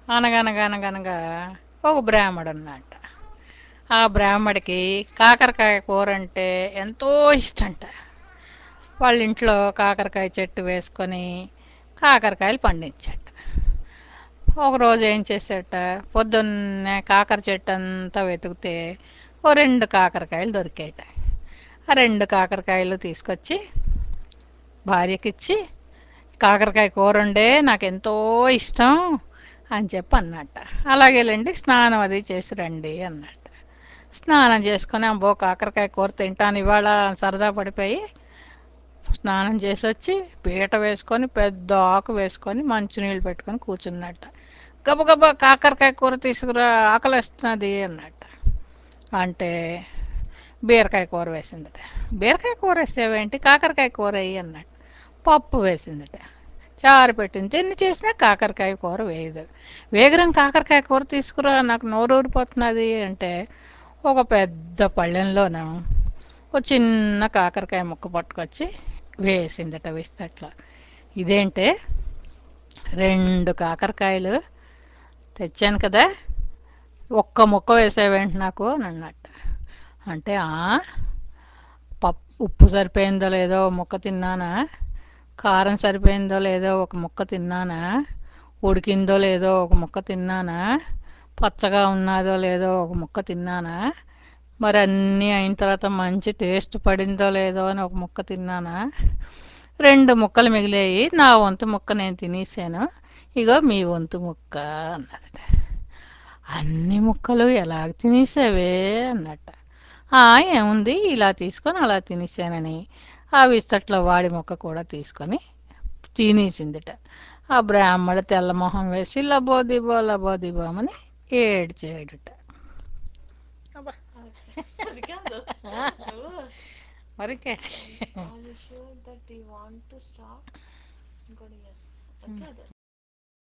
అనగనగనగనగా ఒక బ్రాహ్మడు ఉన్నట్ట ఆ బ్రాహ్మడికి కాకరకాయ కూర అంటే ఎంతో ఇష్టంట వాళ్ళ ఇంట్లో కాకరకాయ చెట్టు వేసుకొని కాకరకాయలు పండించట ఒకరోజు ఏం చేసేట పొద్దున్నే కాకర చెట్టు అంతా వెతికితే ఓ రెండు కాకరకాయలు దొరికాయట ఆ రెండు కాకరకాయలు తీసుకొచ్చి భార్యకిచ్చి కాకరకాయ కూర ఉండే నాకు ఎంతో ఇష్టం అని చెప్పి అన్నట్ట అలాగేలేండి స్నానం అది చేసి రండి అన్నట్ట స్నానం చేసుకొని అబ్బో కాకరకాయ కూర తింటాను ఇవాళ సరదా పడిపోయి స్నానం చేసి వచ్చి పీట వేసుకొని పెద్ద ఆకు వేసుకొని మంచినీళ్ళు పెట్టుకొని కూర్చున్నట్ట గబగబా కాకరకాయ కూర తీసుకురా ఆకలిస్తున్నది అన్నట్ట అంటే బీరకాయ కూర వేసిందట బీరకాయ కూర వేసావేంటి కాకరకాయ కూర వేయి అన్నట్టు పప్పు వేసిందట చారు పెట్టింది తిన్ని చేసినా కాకరకాయ కూర వేయదు వేగరం కాకరకాయ కూర తీసుకురా నాకు నోరు ఊరిపోతున్నది అంటే ఒక పెద్ద పళ్ళెంలోన ఒక చిన్న కాకరకాయ ముక్క పట్టుకొచ్చి వేసిందట విస్తట్లో ఇదేంటే రెండు కాకరకాయలు తెచ్చాను కదా ఒక్క ముక్క వేసావేంటి నాకు అని అన్నట్ట అంటే "ఆ, పప్పు ఉప్పు సరిపోయిందో లేదో ఒక ముక్క తిన్నానా కారం సరిపోయిందో లేదో ఒక ముక్క తిన్నానా ఉడికిందో లేదో ఒక ముక్క తిన్నానా పచ్చగా ఉన్నదో లేదో ఒక ముక్క తిన్నానా మరి అన్నీ అయిన తర్వాత మంచి టేస్ట్ పడిందో లేదో అని ఒక ముక్క తిన్నానా రెండు ముక్కలు మిగిలాయి నా వంతు ముక్క నేను తినేసాను ఇగో మీ వంతు ముక్క అన్నదట అన్ని ముక్కలు ఎలా తినేసావే అన్నట్ట "ఆ, ఏముంది ఇలా తీసుకొని అలా తినేసానని ఆ విస్తట్లో వాడి ముక్క కూడా తీసుకొని తినేసిందిట ఆ బ్రాహ్మడు తెల్లమొహం వేసి లబోదిబో లబోదిబోమని ఏడ్చాడుట అబ్బా అది కాదు మరి Are you sure that you want to stop? ఇంకోటి yes. అది కాదు